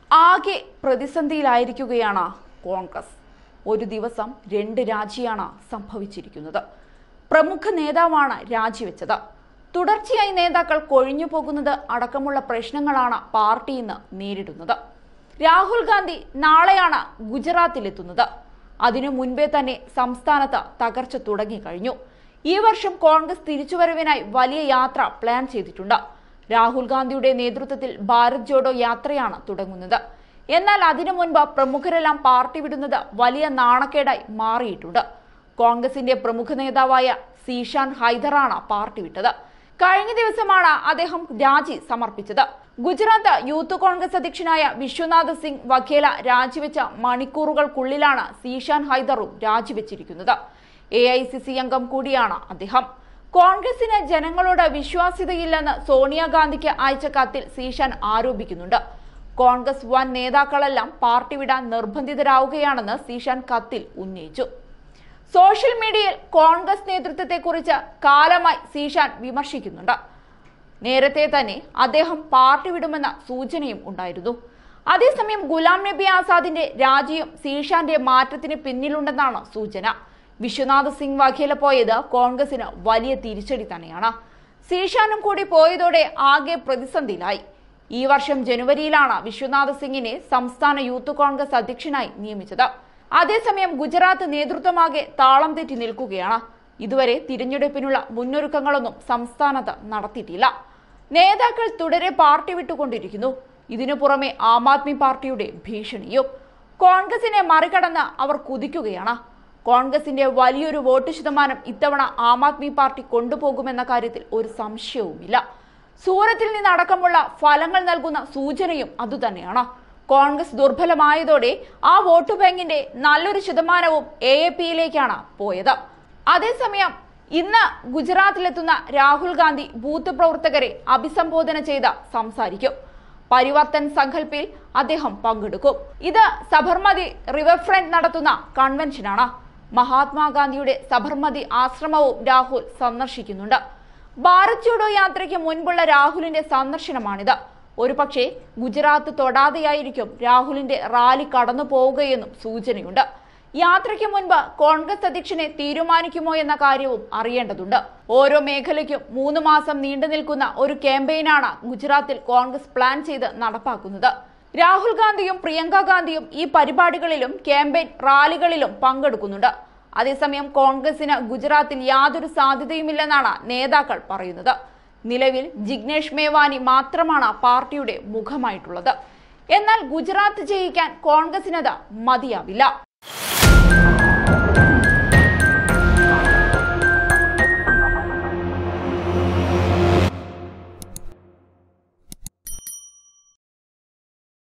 ആകെ പ്രതിസന്ധിയിലായിരിക്കുകയാണ് കോൺഗ്രസ് ഒരു ദിവസം രണ്ട് രാജിയാണ് സംഭവിച്ചിരിക്കുന്നത് പ്രമുഖ നേതാവാണ് രാജിവെച്ചത് തുടർച്ചയായി നേതാക്കൾ കൊഴിഞ്ഞു പോകുന്നത് അടക്കമുള്ള പ്രശ്നങ്ങളാണ് പാർട്ടി ഇന്ന് നേരിടുന്നത് രാഹുൽ ഗാന്ധി നാളെയാണ് ഗുജറാത്തിലെത്തുന്നത് അതിനു മുൻപേ തന്നെ സംസ്ഥാനത്ത് തകർച്ച തുടങ്ങിക്കഴിഞ്ഞു ഈ വർഷം കോൺഗ്രസ് തിരിച്ചുവരവിനായി വലിയ യാത്ര പ്ലാൻ ചെയ്തിട്ടുണ്ട് രാഹുൽ ഗാന്ധിയുടെ നേതൃത്വത്തിൽ ഭാരത് ജോഡോ യാത്രയാണ് തുടങ്ങുന്നത് എന്നാൽ അതിനു മുൻപ് പ്രമുഖരെല്ലാം പാർട്ടി വിടുന്നത് വലിയ നാണക്കേടായി മാറിയിട്ടുണ്ട് കോൺഗ്രസിന്റെ പ്രമുഖ നേതാവായ സീഷാൻ ഹൈദറാണ് പാർട്ടി വിട്ടത് കഴിഞ്ഞ ദിവസമാണ് അദ്ദേഹം രാജി സമർപ്പിച്ചത് ഗുജറാത്ത് യൂത്ത് കോൺഗ്രസ് അധ്യക്ഷനായ വിശ്വനാഥ് സിംഗ് വഘേല രാജിവെച്ച മണിക്കൂറുകൾക്കുള്ളിലാണ് സീഷാൻ ഹൈദറും രാജിവെച്ചിരിക്കുന്നത് എ ഐ സി സി അംഗം കൂടിയാണ് അദ്ദേഹം കോൺഗ്രസിന് ജനങ്ങളോട് വിശ്വാസ്യതയില്ലെന്ന് സോണിയാഗാന്ധിക്ക് അയച്ച കത്തിൽ സീഷാൻ ആരോപിക്കുന്നുണ്ട് കോൺഗ്രസ് വൻ നേതാക്കളെല്ലാം പാർട്ടി വിടാൻ നിർബന്ധിതരാവുകയാണെന്ന് സീഷാൻ കത്തിൽ ഉന്നയിച്ചു സോഷ്യൽ മീഡിയയിൽ കോൺഗ്രസ് നേതൃത്വത്തെക്കുറിച്ച് കാലമായി സീഷാൻ വിമർശിക്കുന്നുണ്ട് നേരത്തെ തന്നെ അദ്ദേഹം പാർട്ടി വിടുമെന്ന സൂചനയും ഉണ്ടായിരുന്നു അതേസമയം ഗുലാം നബി ആസാദിന്റെ രാജിയും സീഷാന്റെ മാറ്റത്തിന് പിന്നിലുണ്ടെന്നാണ് സൂചന വിശ്വനാഥ് സിംഗ് വഘേല പോയത് കോൺഗ്രസിന് വലിയ തിരിച്ചടി തന്നെയാണ് സീഷാനും കൂടി പോയതോടെ ആകെ പ്രതിസന്ധിയിലായി ഈ വർഷം ജനുവരിയിലാണ് വിശ്വനാഥ് സിംഗിനെ സംസ്ഥാന യൂത്ത് കോൺഗ്രസ് അധ്യക്ഷനായി നിയമിച്ചത് അതേസമയം ഗുജറാത്ത് നേതൃത്വമാകെ താളം തെറ്റി നിൽക്കുകയാണ് ഇതുവരെ തിരഞ്ഞെടുപ്പിനുള്ള മുന്നൊരുക്കങ്ങളൊന്നും സംസ്ഥാനത്ത് നടത്തിയിട്ടില്ല നേതാക്കൾ തുടരെ പാർട്ടി വിട്ടുകൊണ്ടിരിക്കുന്നു ഇതിനു പുറമെ ആം ആദ്മി പാർട്ടിയുടെ ഭീഷണിയും കോൺഗ്രസിനെ മറികടന്ന് അവർ കുതിക്കുകയാണ് കോൺഗ്രസിന്റെ വലിയൊരു വോട്ട് ശതമാനം ഇത്തവണ ആം ആദ്മി പാർട്ടി കൊണ്ടുപോകുമെന്ന കാര്യത്തിൽ ഒരു സംശയവുമില്ല സൂറത്തിൽ നിന്നടക്കമുള്ള ഫലങ്ങൾ നൽകുന്ന സൂചനയും അതുതന്നെയാണ് കോൺഗ്രസ് ദുർബലമായതോടെ ആ വോട്ട് ബാങ്കിന്റെ നല്ലൊരു ശതമാനവും എ എ പിയിലേക്കാണ് പോയത് അതേസമയം ഇന്ന് ഗുജറാത്തിലെത്തുന്ന രാഹുൽ ഗാന്ധി ബൂത്ത് പ്രവർത്തകരെ അഭിസംബോധന ചെയ്ത് സംസാരിക്കും പരിവർത്തൻ സങ്കല്പിൽ അദ്ദേഹം പങ്കെടുക്കും ഇത് സബർമതി റിവർ ഫ്രണ്ട് നടത്തുന്ന കൺവെൻഷനാണ് മഹാത്മാഗാന്ധിയുടെ സബർമതി ആശ്രമവും രാഹുൽ സന്ദർശിക്കുന്നുണ്ട് ഭാരത് ജോഡോ യാത്രയ്ക്ക് മുൻപുള്ള രാഹുലിന്റെ സന്ദർശനമാണിത് ഒരുപക്ഷെ ഗുജറാത്ത് തൊടാതെയായിരിക്കും രാഹുലിന്റെ റാലി കടന്നു പോവുകയെന്നും സൂചനയുണ്ട് യാത്രയ്ക്ക് മുൻപ് കോൺഗ്രസ് അധ്യക്ഷനെ തീരുമാനിക്കുമോ എന്ന കാര്യവും അറിയേണ്ടതുണ്ട് ഓരോ മേഖലയ്ക്കും മൂന്ന് മാസം നീണ്ടു നിൽക്കുന്ന ഒരു ക്യാമ്പയിനാണ് ഗുജറാത്തിൽ കോൺഗ്രസ് പ്ലാൻ ചെയ്ത് നടപ്പാക്കുന്നത് രാഹുൽ ഗാന്ധിയും പ്രിയങ്ക ഗാന്ധിയും ഈ പരിപാടികളിലും ക്യാമ്പയിൻ റാലികളിലും പങ്കെടുക്കുന്നുണ്ട് അതേസമയം കോൺഗ്രസിന് ഗുജറാത്തിൽ യാതൊരു സാധ്യതയുമില്ലെന്നാണ് നേതാക്കൾ പറയുന്നത് നിലവിൽ ജിഗ്നേഷ് മേവാനി മാത്രമാണ് പാർട്ടിയുടെ മുഖമായിട്ടുള്ളത് എന്നാൽ ഗുജറാത്ത് ജയിക്കാൻ കോൺഗ്രസിനത് മതിയാവില്ല